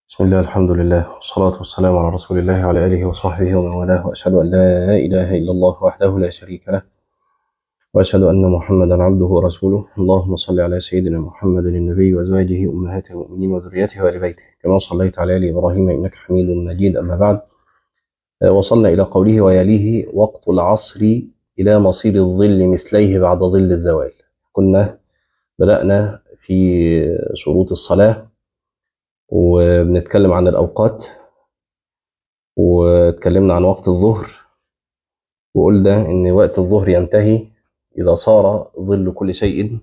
بسم الله الحمد لله والصلاة والسلام على رسول الله وعلى آله وصحبه ومن والاه وأشهد أن لا إله إلا الله وحده لا شريك له وأشهد أن محمدا عبده ورسوله اللهم صل على سيدنا محمد النبي وأزواجه أمهات المؤمنين وذريته وآل بيته كما صليت على آل إبراهيم إنك حميد مجيد أما بعد وصلنا إلى قوله ويليه وقت العصر إلى مصير الظل مثليه بعد ظل الزوال كنا بدأنا في شروط الصلاة وبنتكلم عن الأوقات واتكلمنا عن وقت الظهر وقلنا إن وقت الظهر ينتهي إذا صار ظل كل شيء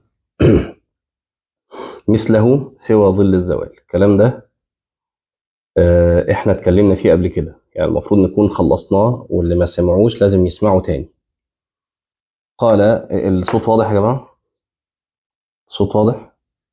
مثله سوى ظل الزوال الكلام ده احنا اتكلمنا فيه قبل كده يعني المفروض نكون خلصناه واللي ما سمعوش لازم يسمعوا تاني قال الصوت واضح يا جماعة الصوت واضح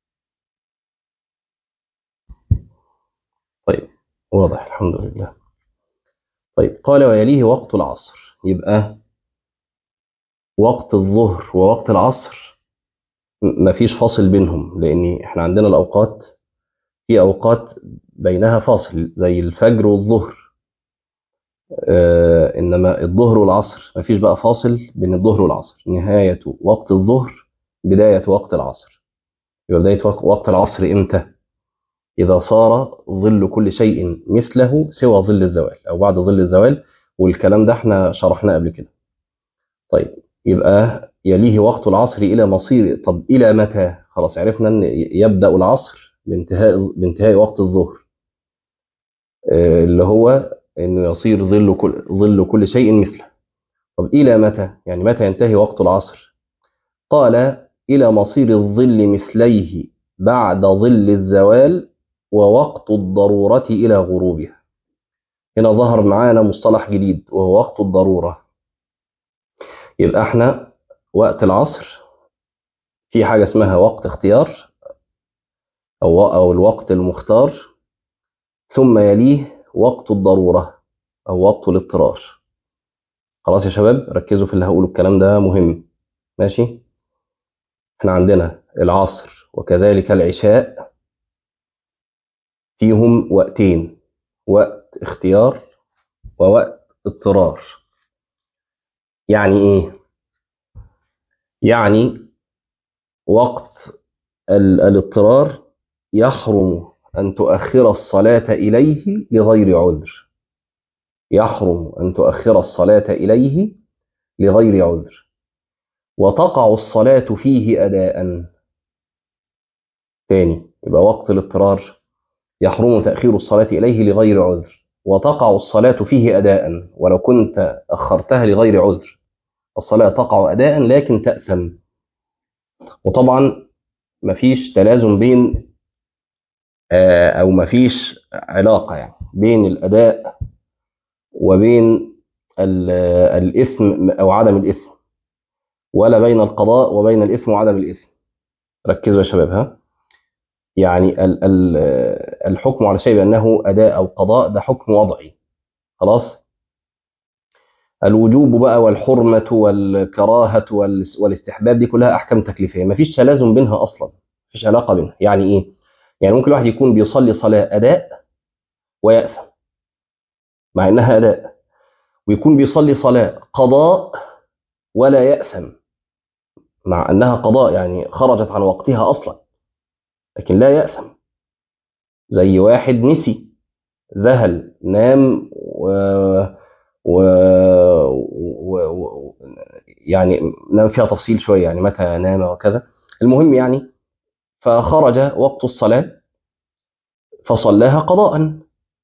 طيب واضح الحمد لله طيب قال ويليه وقت العصر يبقى وقت الظهر ووقت العصر مفيش فاصل بينهم لان احنا عندنا الاوقات في اوقات بينها فاصل زي الفجر والظهر آه انما الظهر والعصر مفيش بقى فاصل بين الظهر والعصر نهاية وقت الظهر بداية وقت العصر يبقى بداية وقت العصر امتى إذا صار ظل كل شيء مثله سوى ظل الزوال أو بعد ظل الزوال والكلام ده احنا شرحناه قبل كده طيب يبقى يليه وقت العصر إلى مصير طب إلى متى خلاص عرفنا أن يبدأ العصر بانتهاء بانتهاء وقت الظهر اللي هو أنه يصير ظل كل ظل كل شيء مثله طب إلى متى يعني متى ينتهي وقت العصر قال إلى مصير الظل مثليه بعد ظل الزوال ووقت الضرورة إلى غروبها هنا ظهر معانا مصطلح جديد وهو وقت الضرورة يبقى احنا وقت العصر في حاجة اسمها وقت اختيار أو, أو الوقت المختار ثم يليه وقت الضرورة أو وقت الاضطرار خلاص يا شباب ركزوا في اللي هقوله الكلام ده مهم ماشي احنا عندنا العصر وكذلك العشاء فيهم وقتين وقت اختيار ووقت اضطرار يعني ايه يعني وقت الاضطرار يحرم ان تؤخر الصلاه اليه لغير عذر يحرم ان تؤخر الصلاه اليه لغير عذر وتقع الصلاه فيه اداء تاني يبقى وقت الاضطرار يحرم تأخير الصلاة إليه لغير عذر وتقع الصلاة فيه أداء ولو كنت أخرتها لغير عذر الصلاة تقع أداء لكن تأثم وطبعا مفيش تلازم بين أو مفيش علاقة يعني بين الأداء وبين الإثم أو عدم الإثم ولا بين القضاء وبين الإثم وعدم الإثم ركزوا يا شباب ها يعني الحكم على شيء بأنه أداء أو قضاء ده حكم وضعي خلاص الوجوب بقى والحرمة والكراهة والاستحباب دي كلها أحكام تكليفية مفيش تلازم بينها أصلا مفيش علاقة بينها يعني إيه يعني ممكن الواحد يكون بيصلي صلاة أداء ويأثم مع إنها أداء ويكون بيصلي صلاة قضاء ولا يأثم مع أنها قضاء يعني خرجت عن وقتها أصلا لكن لا يأثم زي واحد نسي ذهل نام و... و... و... و... يعني نام فيها تفصيل شوية يعني متى نام وكذا المهم يعني فخرج وقت الصلاة فصلاها قضاء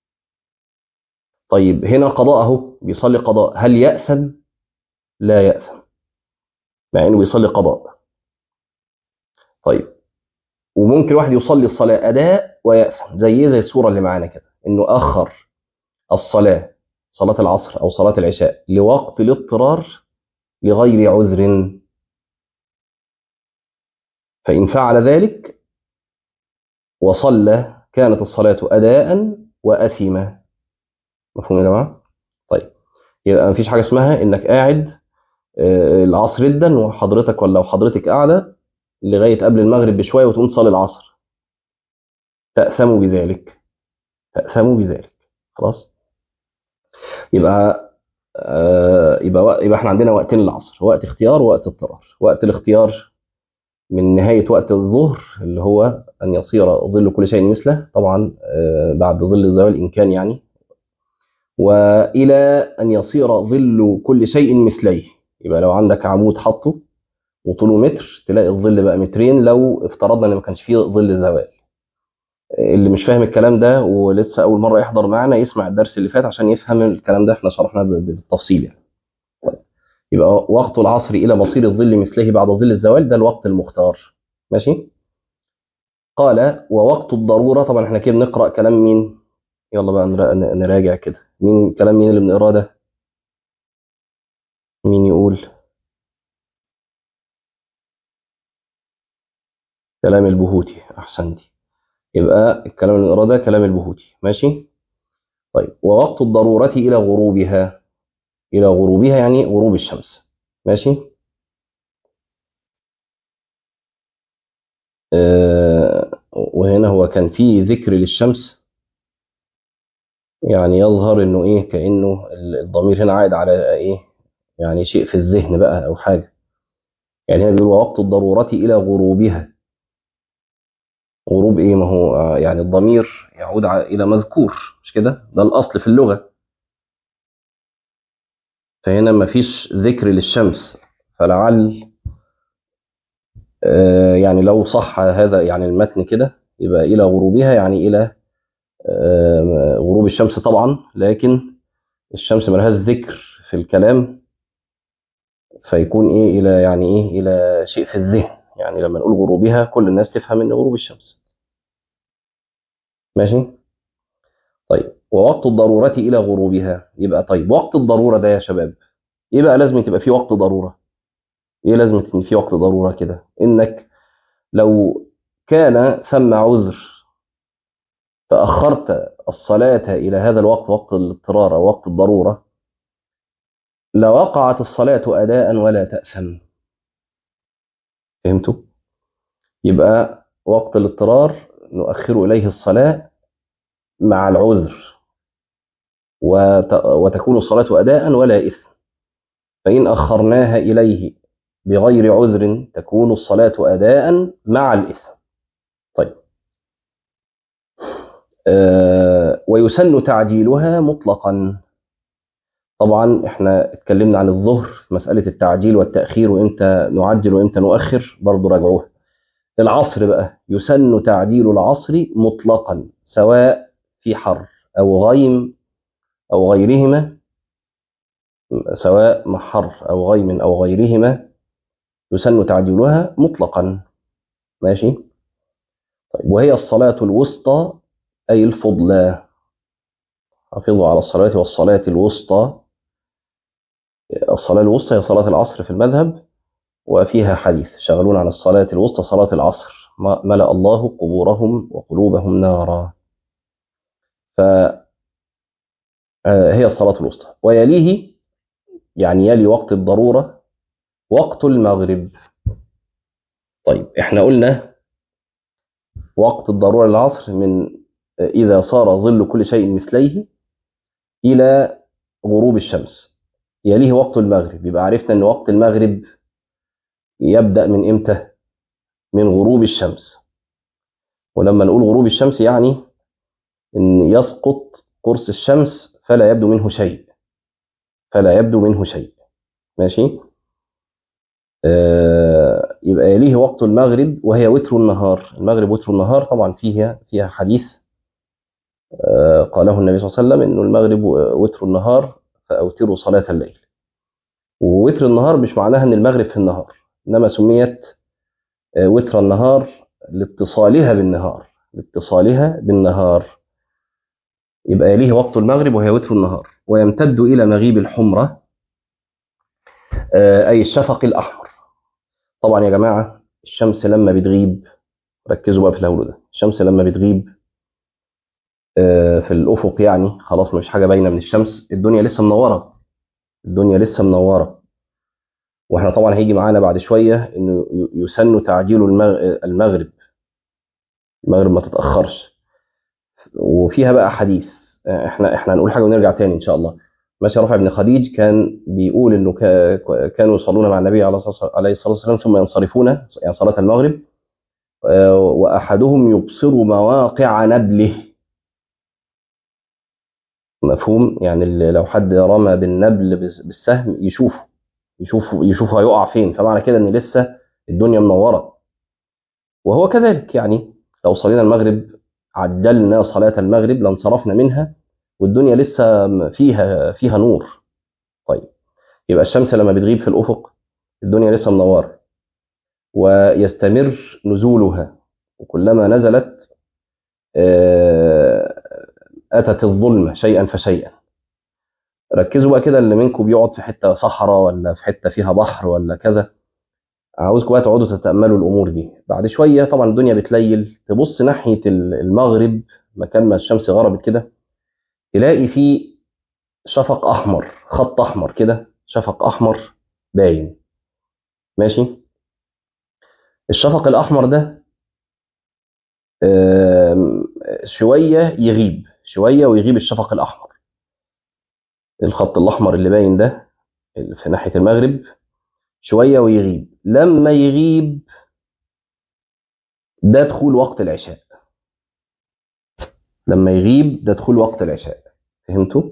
طيب هنا قضاء اهو بيصلي قضاء هل يأثم لا يأثم مع انه بيصلي قضاء طيب وممكن واحد يصلي الصلاة أداء ويأثم زي زي الصورة اللي معانا كده إنه أخر الصلاة صلاة العصر أو صلاة العشاء لوقت الاضطرار لغير عذر فإن فعل ذلك وصلى كانت الصلاة أداء وأثم مفهوم يا جماعة؟ طيب يبقى مفيش حاجة اسمها إنك قاعد العصر جدا وحضرتك ولا وحضرتك قاعدة لغاية قبل المغرب بشوية وتقوم تصلي العصر تأثموا بذلك تأثموا بذلك خلاص يبقى آه يبقى يبقى احنا عندنا وقتين للعصر وقت اختيار ووقت اضطرار وقت الاختيار من نهاية وقت الظهر اللي هو أن يصير ظل كل شيء مثله طبعا آه بعد ظل الزوال إن كان يعني وإلى أن يصير ظل كل شيء مثليه يبقى لو عندك عمود حطه وطوله متر تلاقي الظل بقى مترين لو افترضنا ان ما كانش فيه ظل زوال اللي مش فاهم الكلام ده ولسه اول مره يحضر معنا يسمع الدرس اللي فات عشان يفهم الكلام ده احنا شرحناه بالتفصيل يعني طيب. يبقى وقت العصر الى مصير الظل مثله بعد ظل الزوال ده الوقت المختار ماشي قال ووقت الضروره طبعا احنا كده بنقرا كلام مين يلا بقى نراجع كده مين كلام مين اللي بنقراه ده مين يقول كلام البهوتي احسنتي يبقى الكلام اللي نقراه ده كلام البهوتي ماشي طيب ووقت الضرورة إلى غروبها إلى غروبها يعني غروب الشمس ماشي آه وهنا هو كان في ذكر للشمس يعني يظهر انه ايه كانه الضمير هنا عائد على ايه يعني شيء في الذهن بقى او حاجه يعني هنا بيقول وقت الضروره الى غروبها غروب ايه ما هو يعني الضمير يعود الى مذكور مش كده ده الاصل في اللغه فهنا ما فيش ذكر للشمس فلعل آه يعني لو صح هذا يعني المتن كده يبقى الى غروبها يعني الى آه غروب الشمس طبعا لكن الشمس ملهاش ذكر في الكلام فيكون ايه الى يعني ايه الى شيء في الذهن يعني لما نقول غروبها كل الناس تفهم ان غروب الشمس ماشي طيب ووقت الضرورة إلى غروبها يبقى طيب وقت الضرورة ده يا شباب إيه بقى لازم تبقى فيه وقت ضرورة إيه لازم يكون فيه وقت ضرورة كده إنك لو كان ثم عذر فأخرت الصلاة إلى هذا الوقت وقت الاضطرار أو وقت الضرورة لوقعت الصلاة أداء ولا تأثم فهمتوا؟ يبقى وقت الاضطرار نؤخر إليه الصلاة مع العذر وتكون الصلاة أداء ولا إثم فإن أخرناها إليه بغير عذر تكون الصلاة أداء مع الإثم طيب آه ويسن تعجيلها مطلقا طبعا احنا اتكلمنا عن الظهر في مسألة التعجيل والتأخير وإمتى نعجل وإمتى نؤخر برضو راجعوها العصر بقى يسن تعجيل العصر مطلقا سواء في حر أو غيم أو غيرهما سواء مع حر أو غيم أو غيرهما يسن تعجيلها مطلقا ماشي طيب وهي الصلاة الوسطى أي الفضلى حافظوا على الصلاة والصلاة الوسطى الصلاة الوسطى هي صلاة العصر في المذهب وفيها حديث شغلون عن الصلاة الوسطى صلاة العصر ملأ الله قبورهم وقلوبهم نارا فهي الصلاة الوسطى ويليه يعني يلي وقت الضرورة وقت المغرب طيب احنا قلنا وقت الضرورة للعصر من إذا صار ظل كل شيء مثليه إلى غروب الشمس يليه وقت المغرب يبقى عرفنا أن وقت المغرب يبدأ من إمتى؟ من غروب الشمس ولما نقول غروب الشمس يعني إن يسقط قرص الشمس فلا يبدو منه شيء فلا يبدو منه شيء ماشي آه يبقى يليه وقت المغرب وهي وتر النهار المغرب وتر النهار طبعا فيها فيها حديث آه قاله النبي صلى الله عليه وسلم انه المغرب وتر النهار فاوتروا صلاه الليل ووتر النهار مش معناها ان المغرب في النهار انما سميت آه وتر النهار لاتصالها بالنهار لاتصالها بالنهار يبقى يليه وقت المغرب وهي وتر النهار ويمتد إلى مغيب الحمرة أي الشفق الأحمر طبعا يا جماعة الشمس لما بتغيب ركزوا بقى في الهول ده الشمس لما بتغيب في الأفق يعني خلاص مفيش حاجة باينة من الشمس الدنيا لسه منورة الدنيا لسه منورة واحنا طبعا هيجي معانا بعد شوية انه يسن تعجيل المغرب المغرب ما تتأخرش وفيها بقى حديث احنا احنا هنقول حاجه ونرجع تاني ان شاء الله ماشي رافع بن خديج كان بيقول انه كا- كانوا يصلون مع النبي عليه الصلاه عليه الصلاة والسلام ثم ينصرفون يعني صلاه المغرب آه، واحدهم يبصر مواقع نبله مفهوم يعني اللي لو حد رمى بالنبل بس- بالسهم يشوفه يشوف يشوف هيقع فين فمعنى كده ان لسه الدنيا منوره وهو كذلك يعني لو صلينا المغرب عجلنا صلاه المغرب لانصرفنا منها والدنيا لسه فيها فيها نور طيب يبقى الشمس لما بتغيب في الافق الدنيا لسه منوره ويستمر نزولها وكلما نزلت آه، اتت الظلمه شيئا فشيئا ركزوا بقى كده اللي منكم بيقعد في حته صحراء ولا في حته فيها بحر ولا كذا عاوزكم بقى تقعدوا تتاملوا الامور دي بعد شويه طبعا الدنيا بتليل تبص ناحيه المغرب مكان ما الشمس غربت كده تلاقي فيه شفق احمر خط احمر كده شفق احمر باين ماشي الشفق الاحمر ده آم، شويه يغيب شويه ويغيب الشفق الاحمر الخط الاحمر اللي باين ده اللي في ناحيه المغرب شويه ويغيب لما يغيب ده دخول وقت العشاء لما يغيب ده دخول وقت العشاء فهمتوا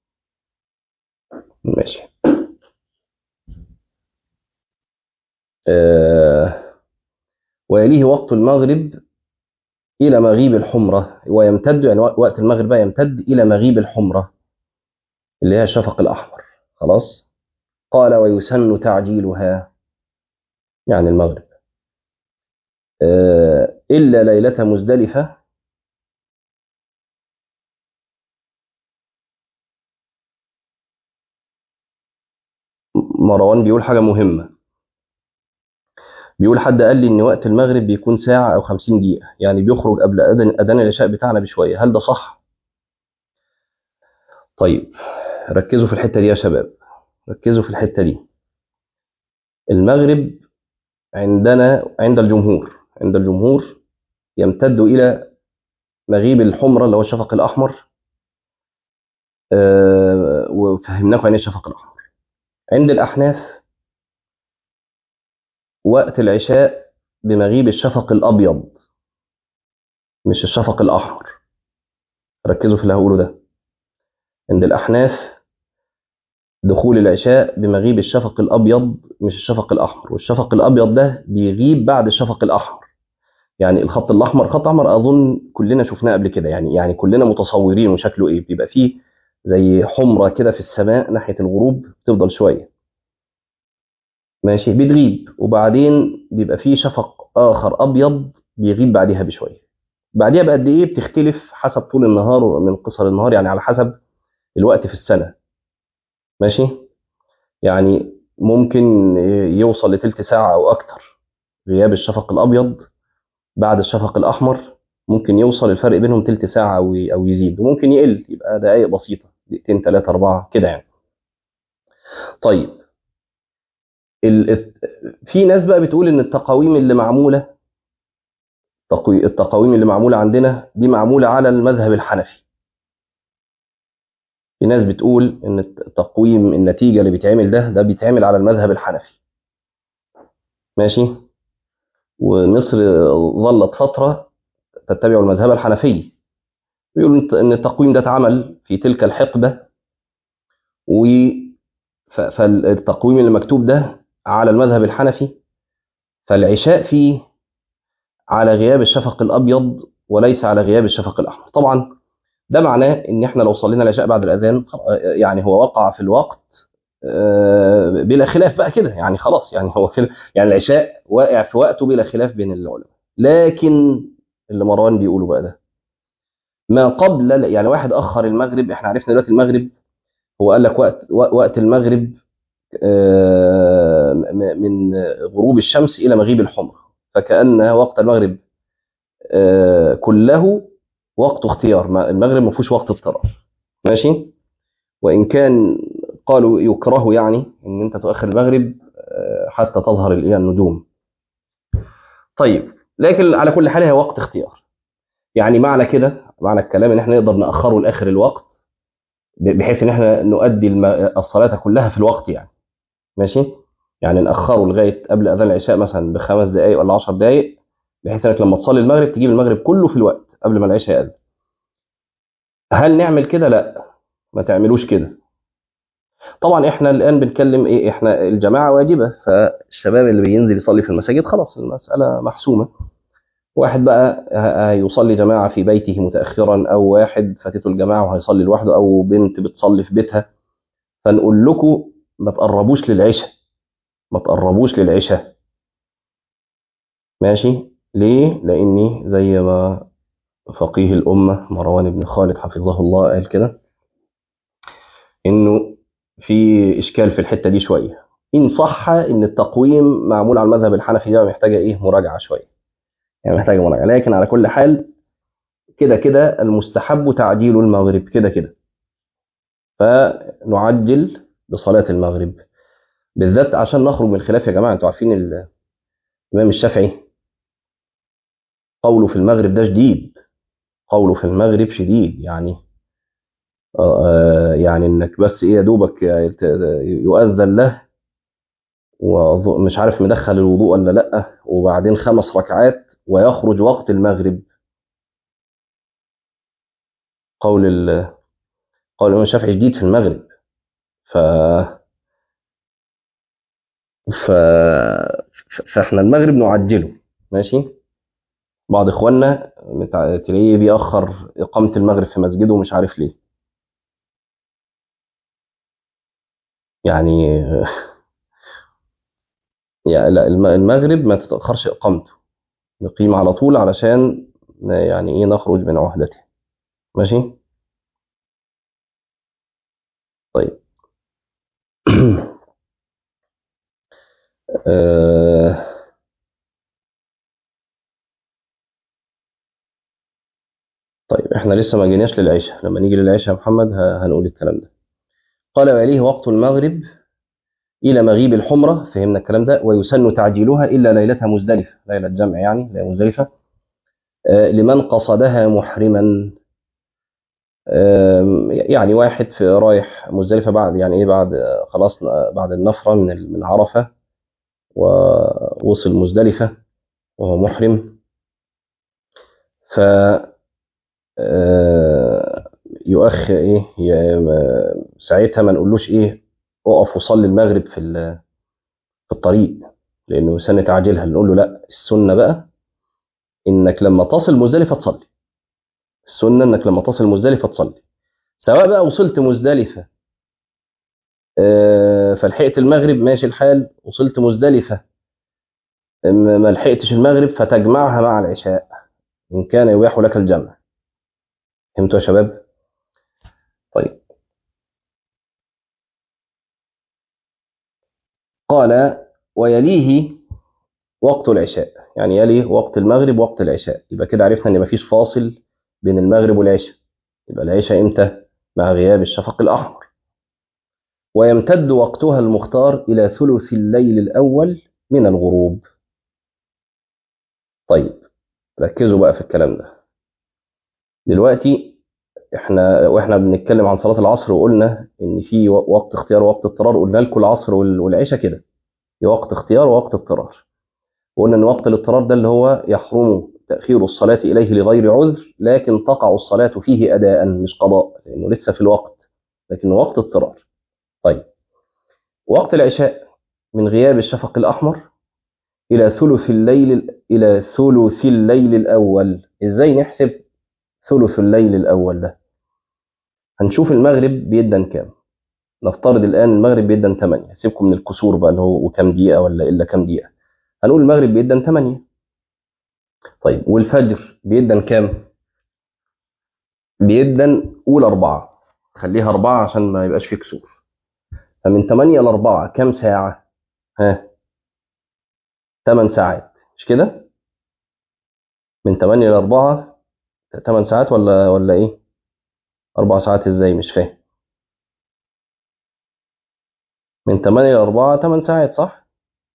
ماشي آه ويليه وقت المغرب إلى مغيب الحمرة ويمتد يعني وقت المغرب بقى يمتد إلى مغيب الحمرة اللي هي الشفق الأحمر خلاص قال ويسن تعجيلها يعني المغرب آه إلا ليلة مزدلفة مروان بيقول حاجة مهمة بيقول حد قال لي إن وقت المغرب بيكون ساعة أو خمسين دقيقة يعني بيخرج قبل أذان أذان العشاء بتاعنا بشوية هل ده صح؟ طيب ركزوا في الحتة دي يا شباب ركزوا في الحتة دي المغرب عندنا عند الجمهور عند الجمهور يمتد إلى مغيب الحمرة اللي هو الشفق الأحمر أه وفهمناكم يعني إيه الشفق الأحمر عند الأحناف وقت العشاء بمغيب الشفق الأبيض مش الشفق الأحمر ركزوا في اللي هقوله ده عند الأحناف دخول العشاء بمغيب الشفق الأبيض مش الشفق الأحمر والشفق الأبيض ده بيغيب بعد الشفق الأحمر يعني الخط الأحمر خط أحمر أظن كلنا شفناه قبل كده يعني يعني كلنا متصورين وشكله إيه بيبقى فيه زي حمرة كده في السماء ناحية الغروب بتفضل شوية ماشي بتغيب وبعدين بيبقى فيه شفق آخر أبيض بيغيب بعدها بشوية بعدها بقد إيه بتختلف حسب طول النهار ومن قصر النهار يعني على حسب الوقت في السنة ماشي يعني ممكن يوصل لتلت ساعة أو أكتر غياب الشفق الأبيض بعد الشفق الأحمر ممكن يوصل الفرق بينهم تلت ساعة أو أو يزيد وممكن يقل يبقى دقايق بسيطة دقيقتين ثلاثة أربعة كده يعني طيب ال... في ناس بقى بتقول إن التقاويم اللي معمولة التقاويم اللي معمولة عندنا دي معمولة على المذهب الحنفي في ناس بتقول ان التقويم النتيجه اللي بيتعمل ده ده بيتعمل على المذهب الحنفي ماشي ومصر ظلت فتره تتبع المذهب الحنفي بيقولوا ان التقويم ده اتعمل في تلك الحقبه و فالتقويم اللي مكتوب ده على المذهب الحنفي فالعشاء فيه على غياب الشفق الابيض وليس على غياب الشفق الاحمر طبعا ده معناه ان احنا لو صلينا العشاء بعد الاذان يعني هو وقع في الوقت بلا خلاف بقى كده يعني خلاص يعني هو كده يعني العشاء واقع في وقته بلا خلاف بين العلماء لكن اللي مروان بيقوله بقى ده ما قبل يعني واحد اخر المغرب احنا عرفنا دلوقتي المغرب هو قال لك وقت وقت المغرب من غروب الشمس الى مغيب الحمر فكأن وقت المغرب كله وقت اختيار المغرب ما فيهوش وقت اضطرار ماشي وان كان قالوا يكره يعني ان انت تؤخر المغرب حتى تظهر النجوم طيب لكن على كل حال هي وقت اختيار يعني معنى كده معنى الكلام ان احنا نقدر ناخره لاخر الوقت بحيث ان احنا نؤدي الصلاه كلها في الوقت يعني ماشي يعني ناخره لغايه قبل اذان العشاء مثلا بخمس دقائق ولا 10 دقائق بحيث انك لما تصلي المغرب تجيب المغرب كله في الوقت قبل ما العشاء يأذن هل نعمل كده لا ما تعملوش كده طبعا احنا الان بنتكلم ايه احنا الجماعه واجبه فالشباب اللي بينزل يصلي في المساجد خلاص المساله محسومه واحد بقى هيصلي جماعه في بيته متاخرا او واحد فاتته الجماعه وهيصلي لوحده او بنت بتصلي في بيتها فنقول لكم ما تقربوش للعشاء ما تقربوش للعشاء ماشي ليه لاني زي ما فقيه الامه مروان بن خالد حفظه الله قال كده انه في اشكال في الحته دي شويه ان صح ان التقويم معمول على المذهب الحنفي ده محتاجه ايه مراجعه شويه يعني محتاجه مراجعه لكن على كل حال كده كده المستحب تعجيل المغرب كده كده فنعجل بصلاه المغرب بالذات عشان نخرج من الخلاف يا جماعه انتوا عارفين الامام الشافعي قوله في المغرب ده شديد قوله في المغرب شديد يعني آه يعني انك بس ايه يا دوبك يؤذن له ومش عارف مدخل الوضوء ولا لا وبعدين خمس ركعات ويخرج وقت المغرب قول ال قول الامام الشافعي جديد في المغرب ف ف فاحنا المغرب نعجله ماشي بعض اخواننا تلاقيه بيأخر اقامه المغرب في مسجده ومش عارف ليه يعني يعني لا المغرب ما تتأخرش إقامته نقيم على طول علشان يعني إيه نخرج من عهدته ماشي طيب آه طيب احنا لسه ما جيناش للعشاء لما نيجي للعشاء يا محمد هنقول الكلام ده قال ويليه وقت المغرب إلى مغيب الحمرة فهمنا الكلام ده ويسن تعجيلها إلا ليلتها مزدلفة ليلة جمع يعني ليلة مزدلفة آه لمن قصدها محرما آه يعني واحد في رايح مزدلفة بعد يعني إيه بعد خلاص بعد النفرة من من عرفة ووصل مزدلفة وهو محرم ف آه يؤخ ايه ساعتها ما نقولوش ايه اقف وصلي المغرب في في الطريق لانه سنة تعجيلها نقول له لا السنة بقى انك لما تصل مزدلفة تصلي السنة انك لما تصل مزدلفة تصلي سواء بقى وصلت مزدلفة فلحقت المغرب ماشي الحال وصلت مزدلفة ما لحقتش المغرب فتجمعها مع العشاء إن كان يباح لك الجمع فهمتوا يا شباب طيب قال ويليه وقت العشاء يعني يلي وقت المغرب وقت العشاء يبقى كده عرفنا ان مفيش فاصل بين المغرب والعشاء يبقى العشاء امتى مع غياب الشفق الاحمر ويمتد وقتها المختار الى ثلث الليل الاول من الغروب طيب ركزوا بقى في الكلام ده دلوقتي احنا واحنا بنتكلم عن صلاه العصر وقلنا ان في وقت اختيار ووقت اضطرار قلنا لكم العصر والعشاء كده في وقت اختيار ووقت اضطرار وقلنا ان وقت الاضطرار ده اللي هو يحرم تاخير الصلاه اليه لغير عذر لكن تقع الصلاه فيه اداء مش قضاء لانه لسه في الوقت لكن وقت اضطرار طيب وقت العشاء من غياب الشفق الاحمر الى ثلث الليل الى ثلث الليل الاول ازاي نحسب ثلث الليل الاول ده هنشوف المغرب بيدن كام نفترض الان المغرب بيدن 8 سيبكم من الكسور بقى اللي هو وكام دقيقه ولا الا كام دقيقه هنقول المغرب بيدن 8 طيب والفجر بيدن كام بيدن قول أربعة خليها أربعة عشان ما يبقاش فيه كسور فمن 8 ل 4 كام ساعة ها 8 ساعات مش كده من 8 ل 4 8 ساعات ولا ولا ايه أربع ساعات ازاي مش فاهم من 8 ل 4 8 ساعات صح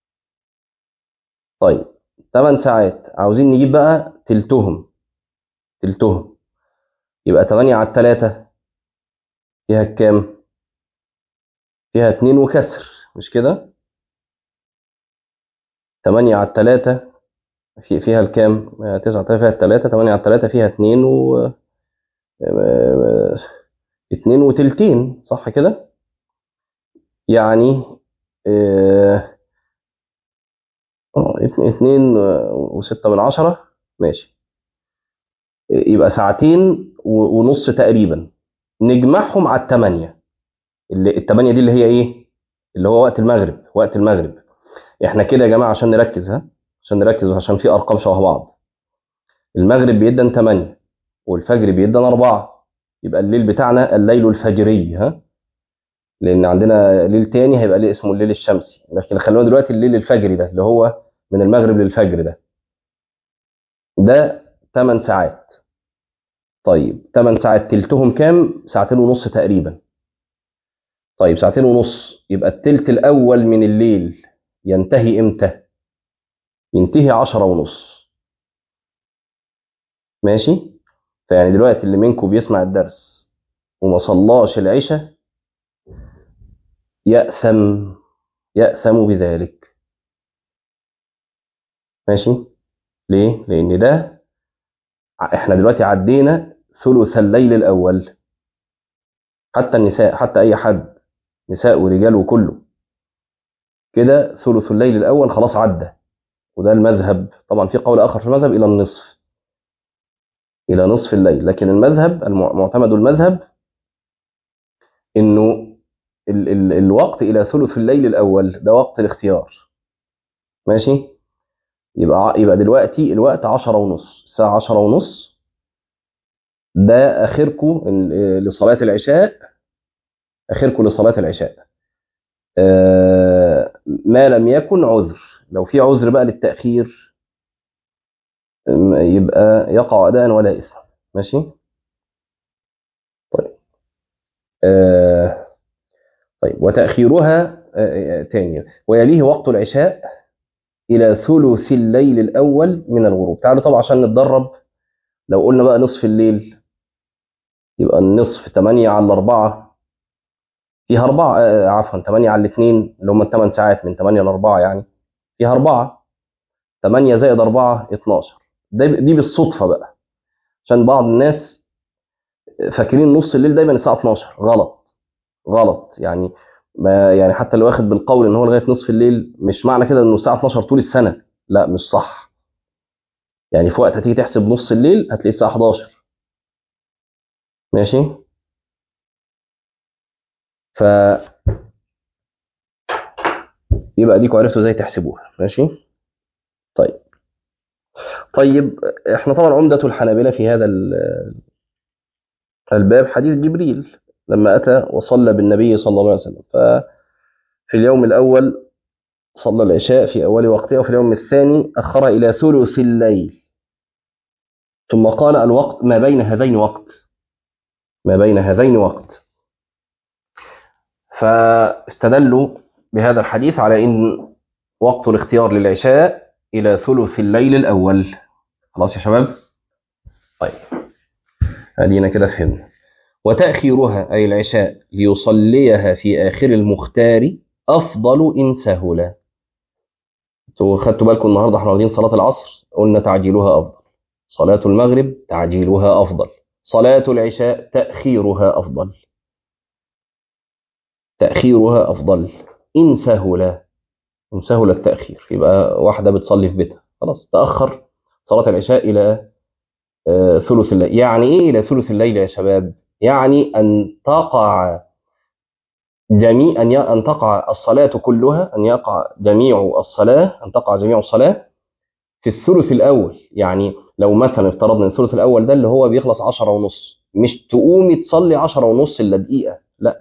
طيب 8 ساعات عاوزين نجيب بقى تلتهم تلتهم يبقى 8 على 3 فيها كام فيها 2 وكسر مش كده 8 على 3 في فيها الكام 9 على 3 فيها 3 8 على 3 فيها 2 و 2 وتلتين صح كده يعني اه اتنين وستة من عشرة ماشي يبقى ساعتين ونص تقريبا نجمعهم على التمانية اللي التمانية دي اللي هي ايه اللي هو وقت المغرب وقت المغرب احنا كده يا جماعة عشان نركز ها عشان نركز عشان في ارقام شبه بعض المغرب بيدن 8 والفجر بيدن 4 يبقى الليل بتاعنا الليل الفجري ها لان عندنا ليل تاني هيبقى ليه اسمه الليل الشمسي لكن خلونا دلوقتي الليل الفجري ده اللي هو من المغرب للفجر ده ده 8 ساعات طيب 8 ساعات تلتهم كام ساعتين ونص تقريبا طيب ساعتين ونص يبقى التلت الاول من الليل ينتهي امتى ينتهي عشرة ونص ماشي فيعني دلوقتي اللي منكم بيسمع الدرس وما صلاش العشاء يأثم يأثم بذلك ماشي ليه لان ده احنا دلوقتي عدينا ثلث الليل الاول حتى النساء حتى اي حد نساء ورجال وكله كده ثلث الليل الاول خلاص عدى وده المذهب طبعا في قول اخر في المذهب الى النصف الى نصف الليل لكن المذهب المعتمد المذهب انه ال ال الوقت الى ثلث الليل الاول ده وقت الاختيار ماشي يبقى يبقى دلوقتي الوقت عشرة ونص الساعة عشرة ونص ده اخركم لصلاة العشاء اخركم لصلاة العشاء آه ما لم يكن عذر لو في عذر بقى للتأخير يبقى يقع أداء ولا إثم ماشي طيب آه طيب وتأخيرها آه تاني ويليه وقت العشاء إلى ثلث الليل الأول من الغروب تعالوا طبعا عشان نتدرب لو قلنا بقى نصف الليل يبقى النصف 8 على 4 فيها 4 آه عفوا 8 على 2 اللي هم 8 ساعات من 8 ل 4 يعني فيها 4 8 زائد 4 12 دي بالصدفه بقى عشان بعض الناس فاكرين نص الليل دايما الساعه 12 غلط غلط يعني ما يعني حتى اللي واخد بالقول ان هو لغايه نصف الليل مش معنى كده انه الساعه 12 طول السنه لا مش صح يعني في وقت هتيجي تحسب نص الليل هتلاقي الساعه 11 ماشي ف يبقى ديكوا عرفتوا ازاي تحسبوها ماشي طيب طيب احنا طبعا عمدة الحنابلة في هذا الباب حديث جبريل لما أتى وصلى بالنبي صلى الله عليه وسلم ففي اليوم الأول صلى العشاء في أول وقتها وفي اليوم الثاني أخر إلى ثلث الليل ثم قال الوقت ما بين هذين وقت ما بين هذين وقت فاستدلوا بهذا الحديث على ان وقت الاختيار للعشاء الى ثلث الليل الاول خلاص يا شباب طيب ادينا كده فهمنا وتاخيرها اي العشاء ليصليها في اخر المختار افضل ان سهل انتوا خدتوا بالكم النهارده احنا واخدين صلاه العصر قلنا تعجيلها افضل صلاه المغرب تعجيلها افضل صلاه العشاء تاخيرها افضل تاخيرها افضل إن سهل إن سهل التأخير يبقى واحدة بتصلي في بيتها خلاص تأخر صلاة العشاء إلى آه ثلث الليل يعني إيه إلى ثلث الليل يا شباب يعني أن تقع جميع أن أن تقع الصلاة كلها أن يقع جميع الصلاة أن تقع جميع الصلاة في الثلث الأول يعني لو مثلا افترضنا الثلث الأول ده اللي هو بيخلص عشرة ونص مش تقومي تصلي عشرة ونص إلا دقيقة لا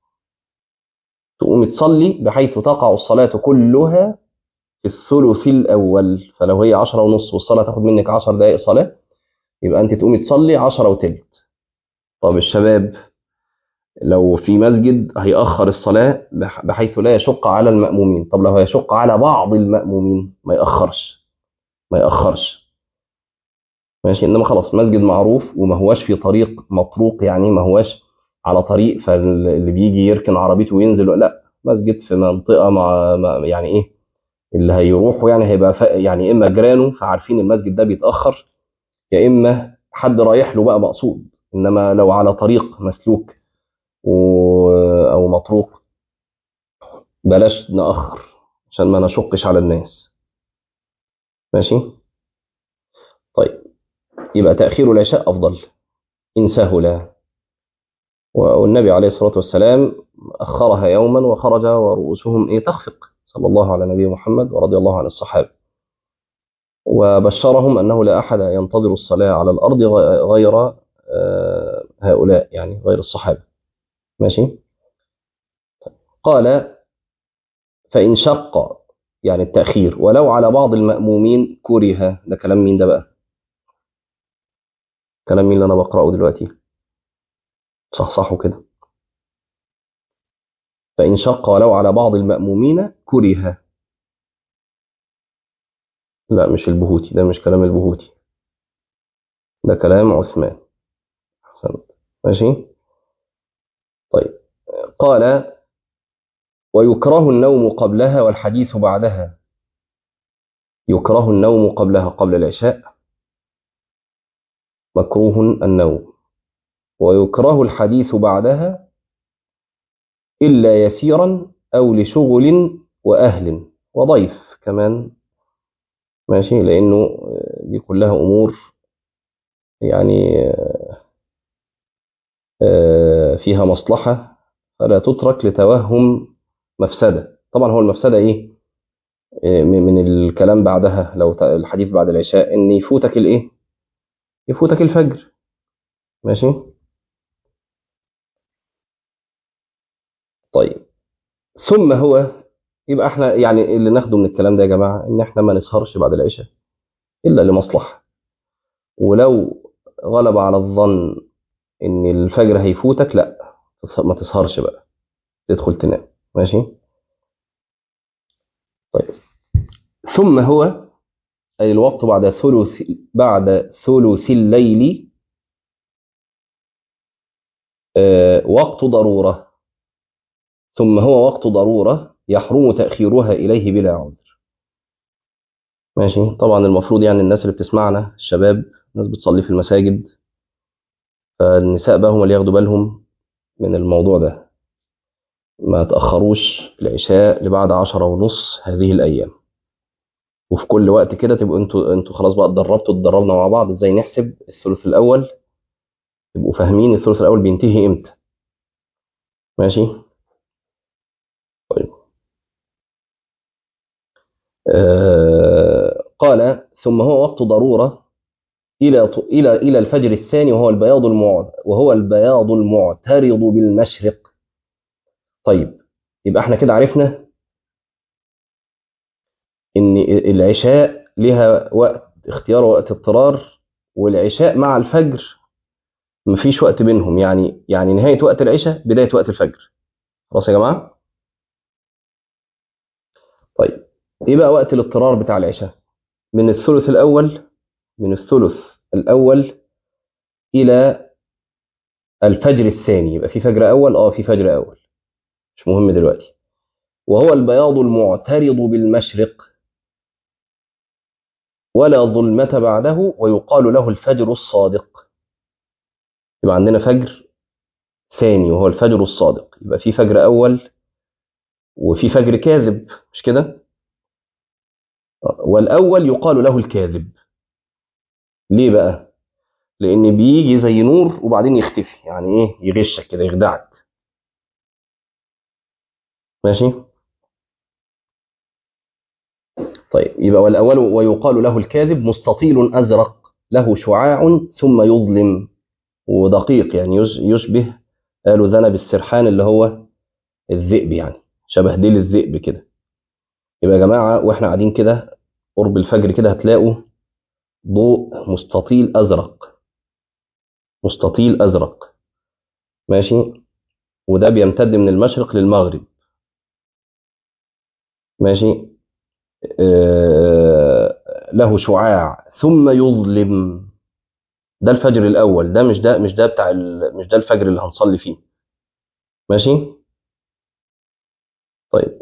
تقوم تصلي بحيث تقع الصلاة كلها في الثلث الأول فلو هي عشرة ونص والصلاة تاخد منك عشر دقائق صلاة يبقى أنت تقومي تصلي عشرة وتلت طب الشباب لو في مسجد هيأخر الصلاة بحيث لا يشق على المأمومين طب لو هيشق على بعض المأمومين ما يأخرش ما يأخرش ماشي انما خلاص مسجد معروف وما هواش في طريق مطروق يعني ما هواش على طريق فاللي بيجي يركن عربيته وينزل لا مسجد في منطقه مع مع- يعني ايه اللي هيروحوا يعني هيبقى ف- يعني اما جيرانه فعارفين المسجد ده بيتاخر يا اما حد رايح له بقى مقصود انما لو على طريق مسلوك و... او مطروق بلاش ناخر عشان ما نشقش على الناس ماشي طيب يبقى تاخير العشاء افضل ان سهل والنبي عليه الصلاه والسلام اخرها يوما وخرج ورؤوسهم ايه تخفق صلى الله على نبي محمد ورضي الله عن الصحابه وبشرهم انه لا احد ينتظر الصلاه على الارض غ- غير آه، هؤلاء يعني غير الصحابه ماشي قال فان شق يعني التاخير ولو على بعض المامومين كره ده كلام مين ده بقى كلام مين اللي انا بقراه دلوقتي صح صح كده فان شق ولو على بعض المامومين كره لا مش البهوتي ده مش كلام البهوتي ده كلام عثمان أحسنت. ماشي طيب قال ويكره النوم قبلها والحديث بعدها يكره النوم قبلها قبل العشاء مكروه النوم ويكره الحديث بعدها إلا يسيرا أو لشغل وأهل وضيف كمان ماشي لأنه دي كلها أمور يعني آه، فيها مصلحة فلا تترك لتوهم مفسدة طبعا هو المفسدة إيه آه، من من الكلام بعدها لو ت- الحديث بعد العشاء إن يفوتك الإيه يفوتك الفجر ماشي طيب ثم هو يبقى احنا يعني اللي ناخده من الكلام ده يا جماعة ان احنا ما نسهرش بعد العشاء الا لمصلحة ولو غلب على الظن ان الفجر هيفوتك لا ما تسهرش بقى تدخل تنام ماشي طيب ثم هو أي الوقت بعد ثلث بعد ثلث الليل آه، وقت ضرورة ثم هو وقت ضرورة يحرم تأخيرها إليه بلا عذر ماشي طبعا المفروض يعني الناس اللي بتسمعنا الشباب الناس بتصلي في المساجد فالنساء بقى هم اللي ياخدوا بالهم من الموضوع ده ما تأخروش العشاء لبعد عشرة ونص هذه الأيام وفي كل وقت كده تبقوا انتوا انتوا خلاص بقى اتدربتوا اتدربنا مع بعض ازاي نحسب الثلث الأول تبقوا فاهمين الثلث الأول بينتهي امتى ماشي طيب آه قال ثم هو وقت ضرورة إلى إلى إلى الفجر الثاني وهو البياض المعد وهو البياض المعترض بالمشرق طيب يبقى احنا كده عرفنا ان العشاء لها وقت اختيار وقت اضطرار والعشاء مع الفجر مفيش وقت بينهم يعني يعني نهاية وقت العشاء بداية وقت الفجر خلاص يا جماعة طيب ايه بقى وقت الاضطرار بتاع العشاء من الثلث الأول من الثلث الأول إلى الفجر الثاني يبقى في فجر أول اه في فجر أول مش مهم دلوقتي وهو البياض المعترض بالمشرق ولا ظلمة بعده ويقال له الفجر الصادق يبقى عندنا فجر ثاني وهو الفجر الصادق يبقى في فجر أول وفي فجر كاذب مش كده والأول يقال له الكاذب ليه بقى لأن بيجي زي نور وبعدين يختفي يعني إيه يغشك كده يخدعك ماشي طيب يبقى والأول ويقال له الكاذب مستطيل أزرق له شعاع ثم يظلم ودقيق يعني يشبه قالوا ذنب السرحان اللي هو الذئب يعني شبه ديل الذئب كده يبقى يا جماعة واحنا قاعدين كده قرب الفجر كده هتلاقوا ضوء مستطيل أزرق مستطيل أزرق ماشي وده بيمتد من المشرق للمغرب ماشي آه له شعاع ثم يظلم ده الفجر الاول ده مش ده مش ده بتاع ال- مش ده الفجر اللي هنصلي فيه ماشي طيب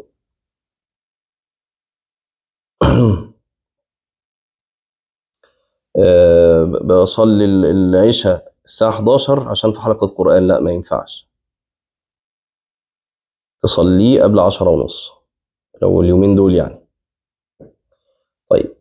آه، بصلي ال- العشاء الساعة 11 عشان في حلقة قرآن لا ما ينفعش تصليه قبل 10 ونص لو اليومين دول يعني طيب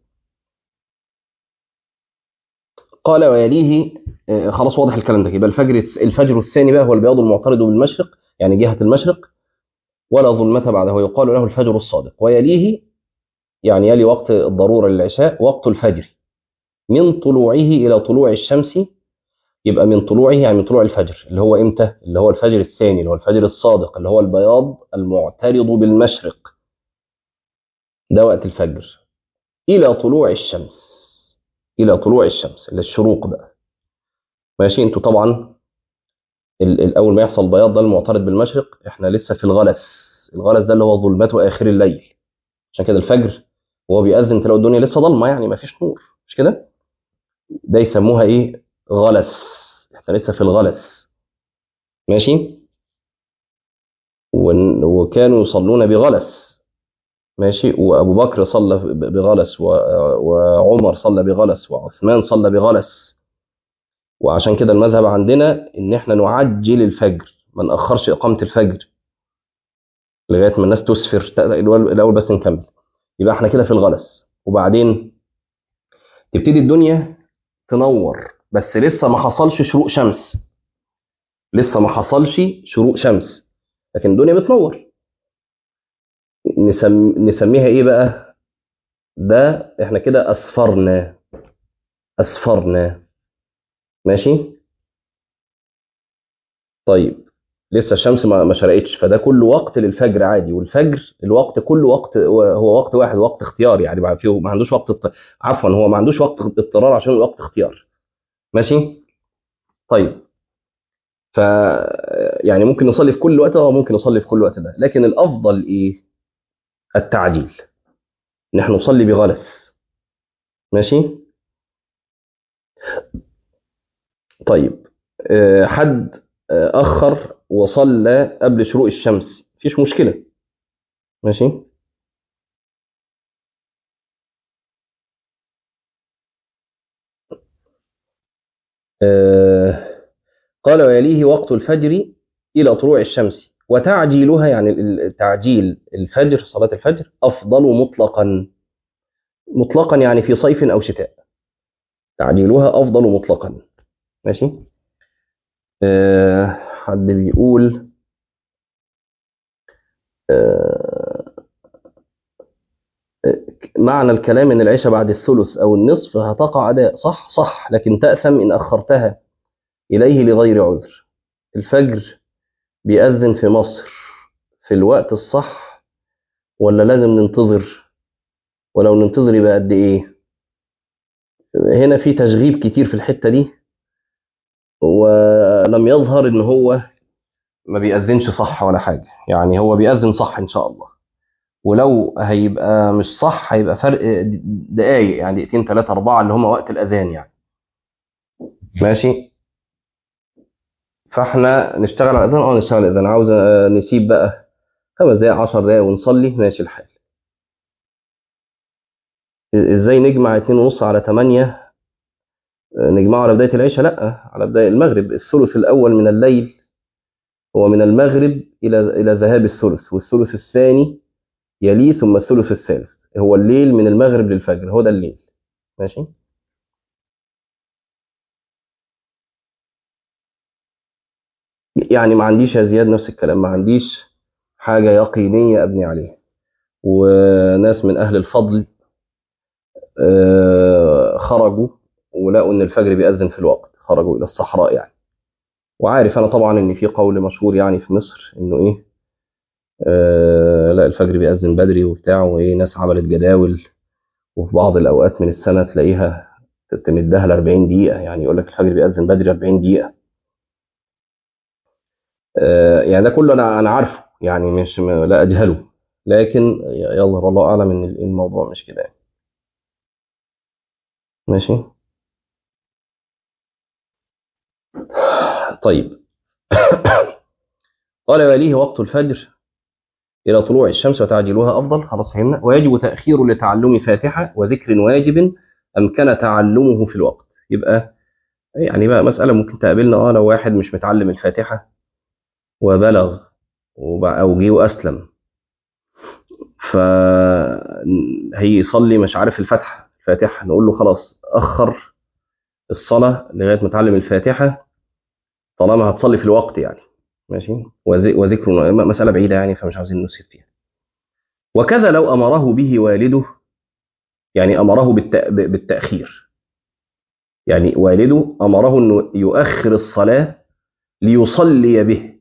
قال ويليه آه، خلاص واضح الكلام ده يبقى الفجر الفجر الثاني بقى هو البياض المعترض بالمشرق يعني جهة المشرق ولا ظلمة بعده ويقال له الفجر الصادق ويليه يعني يلي وقت الضرورة للعشاء وقت الفجر من طلوعه إلى طلوع الشمس يبقى من طلوعه يعني من طلوع الفجر اللي هو إمتى؟ اللي هو الفجر الثاني اللي هو الفجر الصادق اللي هو البياض المعترض بالمشرق ده وقت الفجر إلى طلوع الشمس إلى طلوع الشمس إلى الشروق بقى ماشي انتوا طبعا ال- ال- أول ما يحصل بياض ده المعترض بالمشرق احنا لسه في الغلس الغلس ده اللي هو ظلمته آخر الليل عشان كده الفجر وهو بيأذن تلاقوا الدنيا لسه ضلمة يعني ما فيش نور مش كده؟ ده يسموها ايه؟ غلس احنا لسه في الغلس ماشي؟ ون- وكانوا يصلون بغلس ماشي وابو بكر صلى ب- بغلس و- وعمر صلى بغلس وعثمان صلى بغلس وعشان كده المذهب عندنا ان احنا نعجل الفجر ما ناخرش اقامه الفجر لغايه ما الناس تسفر ت- الاول الأول بس نكمل يبقى احنا كده في الغلس وبعدين تبتدي الدنيا تنور بس لسه ما حصلش شروق شمس لسه ما حصلش شروق شمس لكن الدنيا بتنور نسم... نسميها ايه بقى ده احنا كده اسفرنا اسفرنا ماشي طيب لسه الشمس ما ما شرقتش فده كله وقت للفجر عادي والفجر الوقت كله وقت هو وقت واحد وقت اختيار يعني ما فيه ما عندوش وقت اضط- عفوا هو ما عندوش وقت اضطرار عشان وقت اختيار ماشي طيب ف يعني ممكن نصلي في كل وقت اه ممكن نصلي في كل وقت ده لكن الافضل ايه التعجيل ان احنا نصلي بغلس ماشي طيب آه، حد آه، اخر وصلى قبل شروق الشمس مفيش مشكله ماشي آه، قال ويليه وقت الفجر الى طلوع الشمس وتعجيلها يعني ال- تعجيل الفجر صلاه الفجر افضل مطلقا مطلقا يعني في صيف او شتاء تعجيلها افضل مطلقا ماشي آه، حد بيقول آه، معنى الكلام ان العشاء بعد الثلث او النصف هتقع اداء صح صح لكن تاثم ان اخرتها اليه لغير عذر الفجر بيأذن في مصر في الوقت الصح ولا لازم ننتظر ولو ننتظر يبقى قد ايه هنا في تشغيب كتير في الحته دي ولم يظهر ان هو ما بيأذنش صح ولا حاجه يعني هو بيأذن صح ان شاء الله ولو هيبقى مش صح هيبقى فرق دقايق يعني دقيقتين ثلاثة أربعة اللي هم وقت الأذان يعني ماشي فاحنا نشتغل على الأذان اه نشتغل على الأذان عاوز آه، نسيب بقى خمس دقايق عشر دقايق ونصلي ماشي الحال ازاي نجمع اتنين ونص على تمانية آه، نجمعه على بداية العشاء لا على بداية المغرب الثلث الأول من الليل هو من المغرب إلى إلى ذهاب الثلث والثلث الثاني يليه ثم الثلث الثالث هو الليل من المغرب للفجر هو ده الليل ماشي يعني ما عنديش يا زياد نفس الكلام ما عنديش حاجة يقينية أبني عليها وناس من أهل الفضل آه، خرجوا ولقوا إن الفجر بيأذن في الوقت خرجوا إلى الصحراء يعني وعارف أنا طبعا إن في قول مشهور يعني في مصر إنه إيه آه لا الفجر بيأذن بدري وبتاع وإيه ناس عملت جداول وفي بعض الأوقات من السنة تلاقيها تمدها ل 40 دقيقة يعني يقول لك الفجر بيأذن بدري 40 دقيقة آه يعني ده كله أنا أنا عارفه يعني مش م- لا أجهله لكن يظهر الله أعلم إن الموضوع مش كده يعني. ماشي طيب قال ويليه وقت الفجر إلى طلوع الشمس وتعجيلها أفضل خلاص فهمنا ويجب تأخير لتعلم فاتحة وذكر واجب أمكن تعلمه في الوقت يبقى يعني بقى مسألة ممكن تقابلنا اه لو واحد مش متعلم الفاتحة وبلغ أو جه وأسلم فهيصلي مش عارف الفتحة الفاتحة نقول له خلاص أخر الصلاة لغاية ما تعلم الفاتحة طالما هتصلي في الوقت يعني ماشي وذكر مسألة بعيدة يعني فمش عاوزين نسيب فيها وكذا لو أمره به والده يعني أمره بالتأخير يعني والده أمره أنه يؤخر الصلاة ليصلي به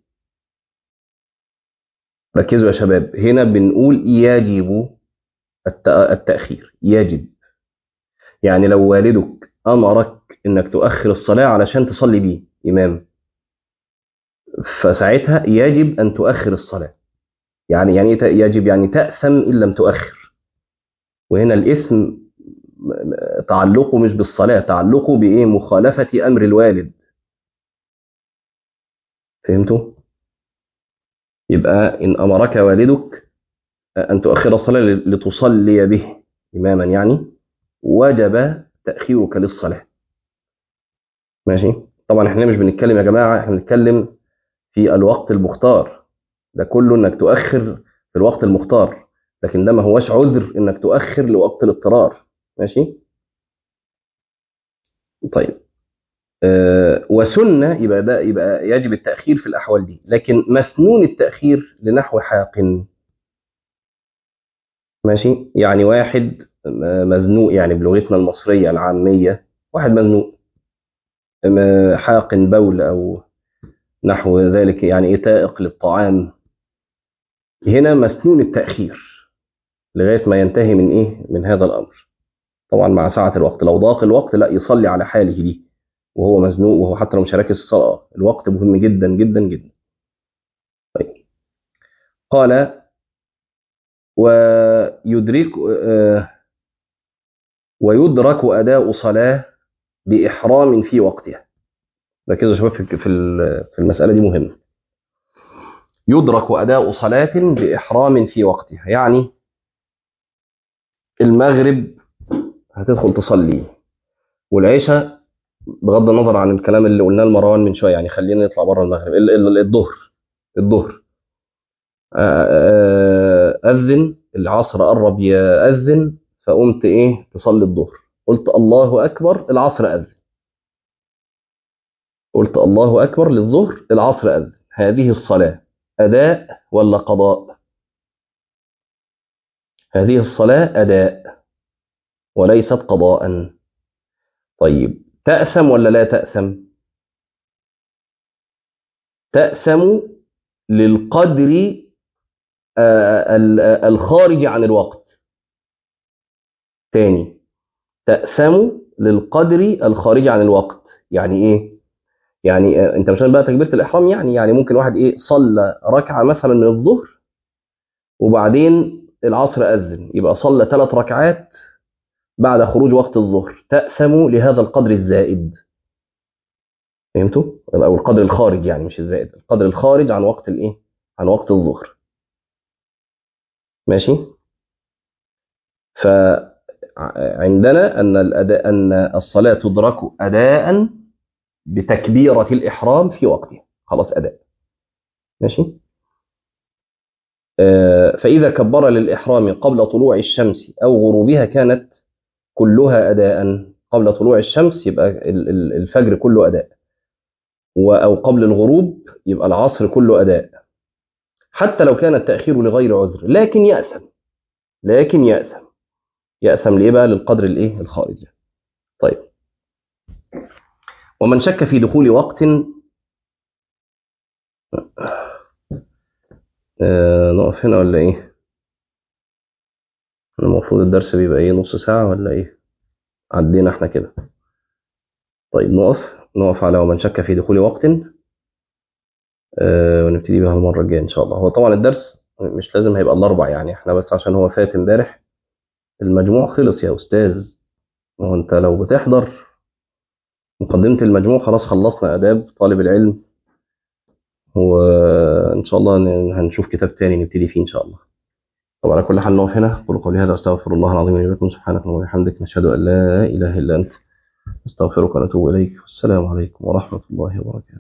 ركزوا يا شباب هنا بنقول يجب التأخير يجب يعني لو والدك أمرك أنك تؤخر الصلاة علشان تصلي بيه إمام فساعتها يجب أن تؤخر الصلاة يعني يعني يجب يعني تأثم إن لم تؤخر وهنا الإثم تعلقه مش بالصلاة تعلقه بإيه مخالفة أمر الوالد فهمتوا؟ يبقى إن أمرك والدك أن تؤخر الصلاة لتصلي به إماما يعني وجب تأخيرك للصلاة ماشي طبعا احنا مش بنتكلم يا جماعة احنا بنتكلم في الوقت المختار ده كله انك تؤخر في الوقت المختار لكن ده ما هوش عذر انك تؤخر لوقت الاضطرار ماشي طيب أه وسنة يبقى ده يبقى يجب التأخير في الأحوال دي لكن مسنون التأخير لنحو حاق ماشي يعني واحد مزنوق يعني بلغتنا المصرية العامية واحد مزنوق حاق بول أو نحو ذلك يعني إيه تائق للطعام هنا مسنون التأخير لغاية ما ينتهي من إيه من هذا الأمر طبعا مع ساعة الوقت لو ضاق الوقت لا يصلي على حاله دي وهو مزنوق وهو حتى لو مش راكز الصلاة الوقت مهم جدا جدا جدا طيب قال ويدرك ويدرك أداء صلاة بإحرام في وقتها ركزوا يا شباب في في المسألة دي مهمة يدرك أداء صلاة بإحرام في وقتها يعني المغرب هتدخل تصلي والعشاء بغض النظر عن الكلام اللي قلناه لمروان من شويه يعني خلينا نطلع بره المغرب الظهر الظهر اذن العصر قرب ياذن فقمت ايه تصلي الظهر قلت الله اكبر العصر اذن قلت الله اكبر للظهر العصر اذن هذه الصلاه اداء ولا قضاء هذه الصلاه اداء وليست قضاء طيب تأثم ولا لا تأثم تأثم للقدر الخارج عن الوقت تاني تأثم للقدر الخارج عن الوقت يعني ايه يعني انت مش بقى تكبيره الاحرام يعني يعني ممكن واحد ايه صلى ركعه مثلا من الظهر وبعدين العصر اذن يبقى صلى ثلاث ركعات بعد خروج وقت الظهر تأثم لهذا القدر الزائد فهمتوا او القدر الخارج يعني مش الزائد القدر الخارج عن وقت الايه عن وقت الظهر ماشي فعندنا ان الاداء ان الصلاه تدرك اداء بتكبيره الاحرام في وقتها خلاص اداء ماشي آه فاذا كبر للاحرام قبل طلوع الشمس او غروبها كانت كلها أداء قبل طلوع الشمس يبقى الفجر كله أداء أو قبل الغروب يبقى العصر كله أداء حتى لو كان التأخير لغير عذر لكن يأثم لكن يأثم يأثم لإيه بقى للقدر الإيه الخارجي طيب ومن شك في دخول وقت آه نقف هنا ولا إيه المفروض الدرس بيبقى ايه نص ساعة ولا ايه عدينا احنا كده طيب نقف نقف على ومن شك في دخول وقت آه ونبتدي بها المرة الجاية ان شاء الله هو طبعا الدرس مش لازم هيبقى الاربع يعني احنا بس عشان هو فات امبارح المجموع خلص يا استاذ هو انت لو بتحضر مقدمة المجموع خلاص خلصنا اداب طالب العلم وإن شاء الله ن- هنشوف كتاب تاني نبتدي فيه إن شاء الله طب على كل حال نقف هنا قولوا قولي هذا أستغفر الله العظيم لي ولكم سبحانك اللهم وبحمدك نشهد أن لا إله إلا أنت نستغفرك ونتوب إليك والسلام عليكم ورحمة الله وبركاته